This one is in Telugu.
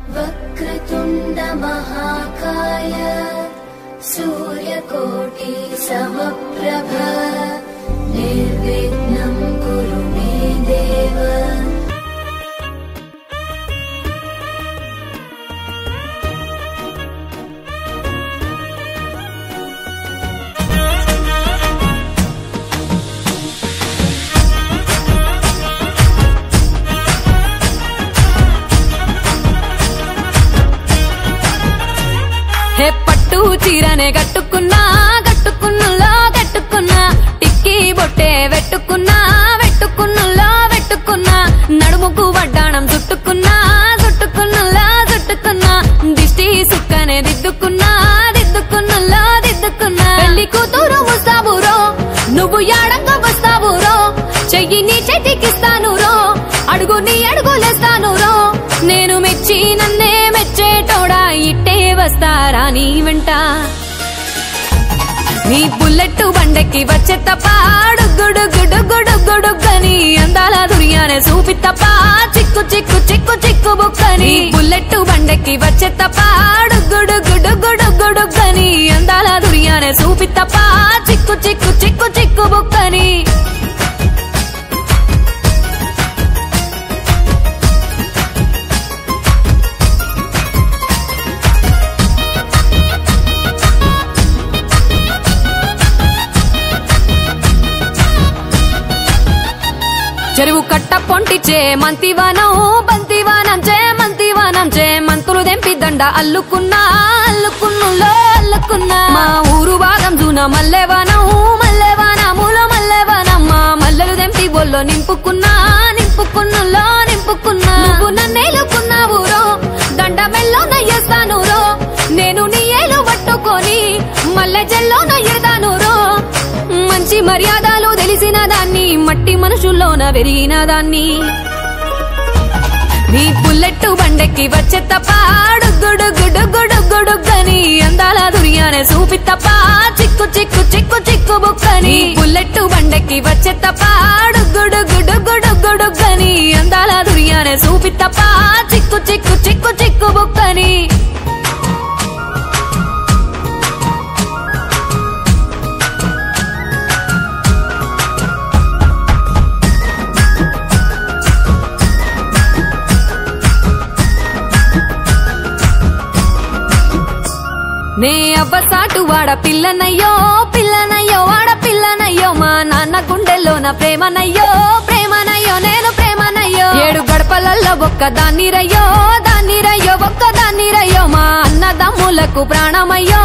वक्रतुण्डमहाकाय सूर्यकोटि समप्रभ निर्विघ्नं कुरु मे देव హే పట్టు చీరనే కట్టుకున్నా కట్టుకున్నులో కట్టుకున్నా టిక్కీ బొట్టే వెట్టుకున్నా వెట్టుకున్నులో వెట్టుకున్నా నడుముకు వడ్డాణం చుట్టుకున్నా చుట్టుకున్నులో చుట్టుకున్నా దిష్టి సుక్కనే దిద్దుకున్నా దిద్దుకున్నులో దిద్దుకున్నా పెళ్లి కూతురు ముస్తాబురో నువ్వు యాడంగా వస్తావురో చెయ్యి నీ చేతికిస్తాను రో అడుగు నీ అడుగులేస్తాను రో నేను మెచ్చి నన్నే మెచ్చేటోడా ఇట్టే వస్తారా నీ వెంట నీ బుల్లెట్ బండెక్కి వచ్చే తప్ప గుడు గుడు గుడు గుడుగని అందాల దుర్యానే చూపి తప్ప చిక్కు చిక్కు చిక్కు చిక్కు బుక్కని బుల్లెట్ బండెక్కి వచ్చే తప్ప గుడు గుడు గుడు గుడుగని అందాల దుర్యానే చూపి తప్ప చిక్కు చిక్కు చిక్కు చిక్కు బుక్కని చెరువు కట్ట పొంటిచే మంతివానం బంతివానం చే మంతివానం చే మంతులు దెంపి దండ అల్లుకున్నా అల్లుకున్నులో అల్లుకున్నా మా ఊరు భాగం జూన మల్లెవానం మల్లెవానములో మల్లెవానం మా మల్లెలు దెంపి బొల్లో నింపుకున్నా నింపుకున్నులో నింపుకున్నా నువ్వు నన్నేలుకున్నావు రో దండ మెల్లో నయ్యేస్తాను రో నేను నీ ఏలు పట్టుకొని మల్లె జల్లో నయ్యేదాను రో మంచి మర్యాదలు తెలిసిన దాన్ని మట్టి మనుషుల్లోన పెరిగిన దాన్ని నీ బుల్లెట్ బండెక్కి వచ్చే తప్ప గుడు గుడు గుడు గుడుగని అందాల దుర్యానే చూపి తప్ప చిక్కు చిక్కు చిక్కు చిక్కు బుక్కని బుల్లెట్ బండెక్కి వచ్చే తప్ప గుడు గుడు గుడు గుడుగని అందాల దుర్యానే చూపి తప్ప చిక్కు చిక్కు చిక్కు చిక్కు బుక్కని నే అవ్వసాటు వాడ పిల్లనయ్యో పిల్లనయ్యో వాడ పిల్లనయ్యో మా నాన్న గుండెల్లో నా ప్రేమనయ్యో ప్రేమనయ్యో నేను ప్రేమనయ్యో ఏడు గడపలల్లో ఒక్క దాన్ని రయ్యో దాన్ని రయ్యో ఒక్క దాన్ని రయ్యో మా అన్నదమ్ములకు ప్రాణమయ్యో